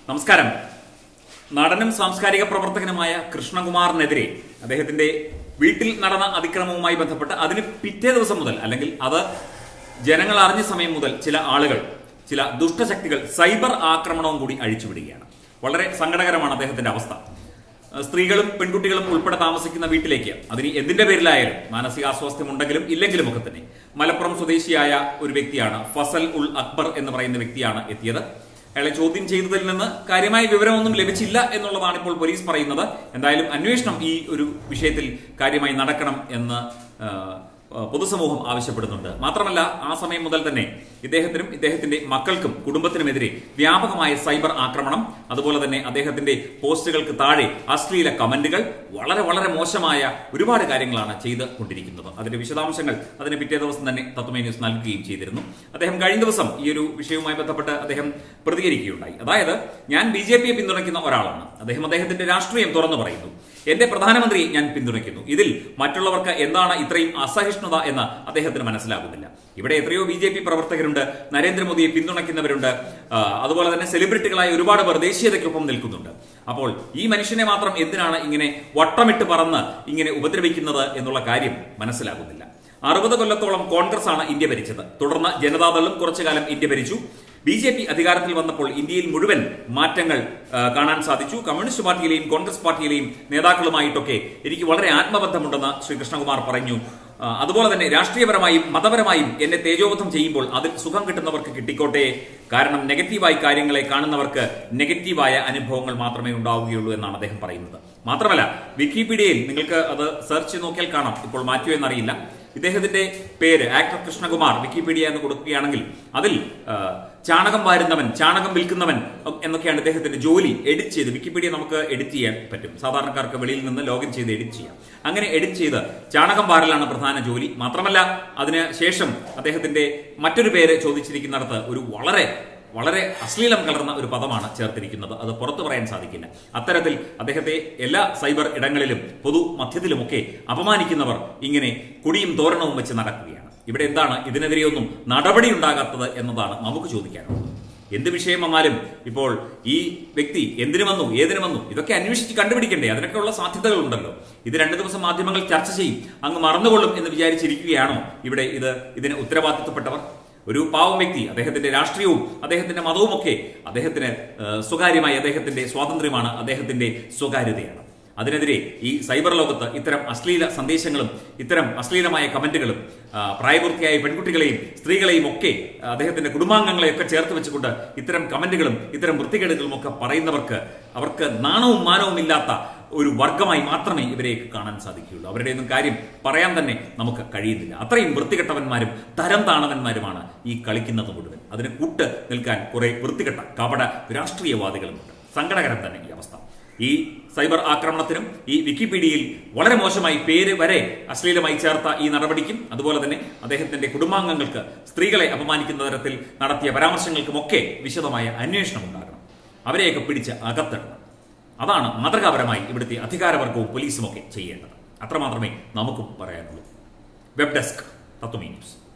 നമസ്കാരം നടനും സാംസ്കാരിക പ്രവർത്തകനുമായ കൃഷ്ണകുമാറിനെതിരെ അദ്ദേഹത്തിന്റെ വീട്ടിൽ നടന്ന അതിക്രമവുമായി ബന്ധപ്പെട്ട് അതിന് പിറ്റേ ദിവസം മുതൽ അല്ലെങ്കിൽ അത് ജനങ്ങൾ അറിഞ്ഞ സമയം മുതൽ ചില ആളുകൾ ചില ദുഷ്ടശക്തികൾ സൈബർ ആക്രമണവും കൂടി അഴിച്ചുവിടുകയാണ് വളരെ സങ്കടകരമാണ് അദ്ദേഹത്തിന്റെ അവസ്ഥ ഏഹ് സ്ത്രീകളും പെൺകുട്ടികളും ഉൾപ്പെടെ താമസിക്കുന്ന വീട്ടിലേക്ക് അതിന് എന്തിന്റെ പേരിലായാലും മാനസികാസ്വാസ്ഥ്യം ഉണ്ടെങ്കിലും ഇല്ലെങ്കിലും ഒക്കെ തന്നെ മലപ്പുറം സ്വദേശിയായ ഒരു വ്യക്തിയാണ് ഫസൽ ഉൽ അക്ബർ എന്ന് പറയുന്ന വ്യക്തിയാണ് എത്തിയത് അയാളെ ചോദ്യം ചെയ്തതിൽ നിന്ന് കാര്യമായ വിവരമൊന്നും ലഭിച്ചില്ല എന്നുള്ളതാണ് ഇപ്പോൾ പോലീസ് പറയുന്നത് എന്തായാലും അന്വേഷണം ഈ ഒരു വിഷയത്തിൽ കാര്യമായി നടക്കണം എന്ന് ആ, പൊതുസമൂഹം ആവശ്യപ്പെടുന്നുണ്ട് മാത്രമല്ല ആ സമയം മുതൽ തന്നെ ഇദ്ദേഹത്തിനും ഇദ്ദേഹത്തിന്റെ മക്കൾക്കും കുടുംബത്തിനുമെതിരെ വ്യാപകമായ സൈബർ ആക്രമണം അതുപോലെ തന്നെ അദ്ദേഹത്തിന്റെ പോസ്റ്റുകൾക്ക് താഴെ അശ്ലീല കമന്റുകൾ വളരെ വളരെ മോശമായ ഒരുപാട് കാര്യങ്ങളാണ് ചെയ്ത് കൊണ്ടിരിക്കുന്നത് അതിന്റെ വിശദാംശങ്ങൾ അതിന് പിറ്റേ ദിവസം തന്നെ തത്വമേ ന്യൂസ് നൽകുകയും ചെയ്തിരുന്നു അദ്ദേഹം കഴിഞ്ഞ ദിവസം ഈ ഒരു വിഷയവുമായി ബന്ധപ്പെട്ട് അദ്ദേഹം പ്രതികരിക്കുകയുണ്ടായി അതായത് ഞാൻ ബി ജെ പിയെ പിന്തുണയ്ക്കുന്ന ഒരാളാണ് അദ്ദേഹം അദ്ദേഹത്തിന്റെ രാഷ്ട്രീയം തുറന്നു പറയുന്നു എന്റെ പ്രധാനമന്ത്രിയെ ഞാൻ പിന്തുണയ്ക്കുന്നു ഇതിൽ മറ്റുള്ളവർക്ക് എന്താണ് ഇത്രയും അസഹിഷ്ണുത എന്ന് അദ്ദേഹത്തിന് മനസ്സിലാകുന്നില്ല ഇവിടെ എത്രയോ ബി ജെ പി പ്രവർത്തകരുണ്ട് നരേന്ദ്രമോദിയെ പിന്തുണയ്ക്കുന്നവരുണ്ട് ആ, അതുപോലെ തന്നെ സെലിബ്രിറ്റികളായ ഒരുപാട് പേർ ദേശീയതയ്ക്കൊപ്പം നിൽക്കുന്നുണ്ട് അപ്പോൾ ഈ മനുഷ്യനെ മാത്രം എന്തിനാണ് ഇങ്ങനെ വട്ടമിട്ട് പറന്ന് ഇങ്ങനെ ഉപദ്രവിക്കുന്നത് എന്നുള്ള കാര്യം മനസ്സിലാകുന്നില്ല അറുപത് കൊല്ലത്തോളം കോൺഗ്രസ് ആണ് ഇന്ത്യ ഭരിച്ചത് തുടർന്ന് ജനതാദളും കുറച്ചു കാലം ഇന്ത്യ ഭരിച്ചു ബി ജെ പി അധികാരത്തിൽ വന്നപ്പോൾ ഇന്ത്യയിൽ മുഴുവൻ മാറ്റങ്ങൾ ആ, കാണാൻ സാധിച്ചു കമ്മ്യൂണിസ്റ്റ് പാർട്ടിയിലെയും കോൺഗ്രസ് പാർട്ടിയിലെയും നേതാക്കളുമായിട്ടൊക്കെ എനിക്ക് വളരെ ആത്മബന്ധമുണ്ടെന്ന് ശ്രീ കൃഷ്ണകുമാർ പറഞ്ഞു ആ, അതുപോലെ തന്നെ രാഷ്ട്രീയപരമായും മതപരമായും എന്നെ തേജോവധം ചെയ്യുമ്പോൾ അതിൽ സുഖം കിട്ടുന്നവർക്ക് കിട്ടിക്കോട്ടെ കാരണം നെഗറ്റീവായി കാര്യങ്ങളെ കാണുന്നവർക്ക് നെഗറ്റീവായ അനുഭവങ്ങൾ മാത്രമേ ഉണ്ടാവുകയുള്ളൂ എന്നാണ് അദ്ദേഹം പറയുന്നത് മാത്രമല്ല വിക്കിപീഡിയയിൽ നിങ്ങൾക്ക് അത് സെർച്ച് ചെയ്ത് നോക്കിയാൽ കാണാം ഇപ്പോൾ മാറ്റിയോ എന്നറിയില്ല ഇദ്ദേഹത്തിന്റെ പേര് ആക്ടർ കൃഷ്ണകുമാർ വിക്കിപീഡിയ എന്ന് കൊടുക്കുകയാണെങ്കിൽ അതിൽ ആ, ചാണകം വാരുന്നവൻ ചാണകം വിൽക്കുന്നവൻ എന്നൊക്കെയാണ് ഇദ്ദേഹത്തിന്റെ ജോലി എഡിറ്റ് ചെയ്ത് വിക്കിപീഡിയ നമുക്ക് എഡിറ്റ് ചെയ്യാൻ പറ്റും സാധാരണക്കാർക്ക് വെളിയിൽ നിന്ന് ലോഗിൻ ചെയ്ത് എഡിറ്റ് ചെയ്യാം അങ്ങനെ എഡിറ്റ് ചെയ്ത് ചാണകം വാരലാണ് പ്രധാന ജോലി മാത്രമല്ല അതിന് ശേഷം അദ്ദേഹത്തിന്റെ മറ്റൊരു പേര് ചോദിച്ചിരിക്കുന്നിടത്ത് ഒരു വളരെ വളരെ അശ്ലീലം കലർന്ന ഒരു പദമാണ് ചേർത്തിരിക്കുന്നത് അത് പുറത്തു പറയാൻ സാധിക്കില്ല അത്തരത്തിൽ അദ്ദേഹത്തെ എല്ലാ സൈബർ ഇടങ്ങളിലും പൊതു മധ്യത്തിലുമൊക്കെ അപമാനിക്കുന്നവർ ഇങ്ങനെ കൊടിയും തോരണവും വെച്ച് നടക്കുകയാണ് ഇവിടെ എന്താണ് ഇതിനെതിരെയൊന്നും നടപടി ഉണ്ടാകാത്തത് എന്നതാണ് നമുക്ക് ചോദിക്കാനുള്ളത് എന്ത് വിഷയം വന്നാലും ഇപ്പോൾ ഈ വ്യക്തി എന്തിനു വന്നു ഏതിനു വന്നു ഇതൊക്കെ അന്വേഷിച്ച് കണ്ടുപിടിക്കണ്ടേ അതിനൊക്കെയുള്ള സാധ്യതകൾ ഉണ്ടല്ലോ ഇത് രണ്ടു ദിവസം മാധ്യമങ്ങൾ ചർച്ച ചെയ്യും അങ്ങ് മറന്നുകൊള്ളും എന്ന് വിചാരിച്ചിരിക്കുകയാണോ ഇവിടെ ഇത് ഇതിന് ഉത്തരവാദിത്തപ്പെട്ടവർ ഒരു പാവം വ്യക്തി അദ്ദേഹത്തിന്റെ രാഷ്ട്രീയവും അദ്ദേഹത്തിന്റെ മതവും ഒക്കെ അദ്ദേഹത്തിന് ഏഹ്, സ്വകാര്യമായി അദ്ദേഹത്തിന്റെ സ്വാതന്ത്ര്യമാണ് അദ്ദേഹത്തിന്റെ സ്വകാര്യതയാണ് അതിനെതിരെ ഈ സൈബർ ലോകത്ത് ഇത്തരം അശ്ലീല സന്ദേശങ്ങളും ഇത്തരം അശ്ലീലമായ കമന്റുകളും ആ, പ്രായപൂർത്തിയായ പെൺകുട്ടികളെയും സ്ത്രീകളെയും ഒക്കെ ആ, അദ്ദേഹത്തിന്റെ കുടുംബാംഗങ്ങളെയൊക്കെ ചേർത്ത് വെച്ചുകൊണ്ട് ഇത്തരം കമന്റുകളും ഇത്തരം വൃത്തികേടുകളും ഒക്കെ പറയുന്നവർക്ക് അവർക്ക് നാണവും മാനവും ഇല്ലാത്ത ഒരു വർഗമായി മാത്രമേ ഇവരെയൊക്കെ കാണാൻ സാധിക്കുകയുള്ളൂ അവരുടെ ഒന്നും കാര്യം പറയാൻ തന്നെ നമുക്ക് കഴിയുന്നില്ല അത്രയും വൃത്തികെട്ടവന്മാരും തരം താണവന്മാരുമാണ് ഈ കളിക്കുന്നത് മുഴുവൻ അതിന് കൂട്ട് നിൽക്കാൻ കുറെ വൃത്തികെട്ട കപട രാഷ്ട്രീയവാദികളുമുണ്ട് സങ്കടകരം തന്നെ ഈ അവസ്ഥ ഈ സൈബർ ആക്രമണത്തിനും ഈ വിക്കിപീഡിയയിൽ വളരെ മോശമായി പേര് വരെ അശ്ലീലമായി ചേർത്ത ഈ നടപടിക്കും അതുപോലെ തന്നെ അദ്ദേഹത്തിന്റെ കുടുംബാംഗങ്ങൾക്ക് സ്ത്രീകളെ അപമാനിക്കുന്ന തരത്തിൽ നടത്തിയ പരാമർശങ്ങൾക്കുമൊക്കെ വിശദമായ അന്വേഷണം ഉണ്ടാകണം അവരെയൊക്കെ പിടിച്ച് അകത്തിടണം അതാണ് മാതൃകാപരമായി ഇവിടുത്തെ അധികാരവർഗവും പോലീസും ഒക്കെ ചെയ്യേണ്ടത് അത്രമാത്രമേ നമുക്കും പറയാനുള്ളൂ വെബ് ഡെസ്ക് തത്വമീ ന്യൂസ്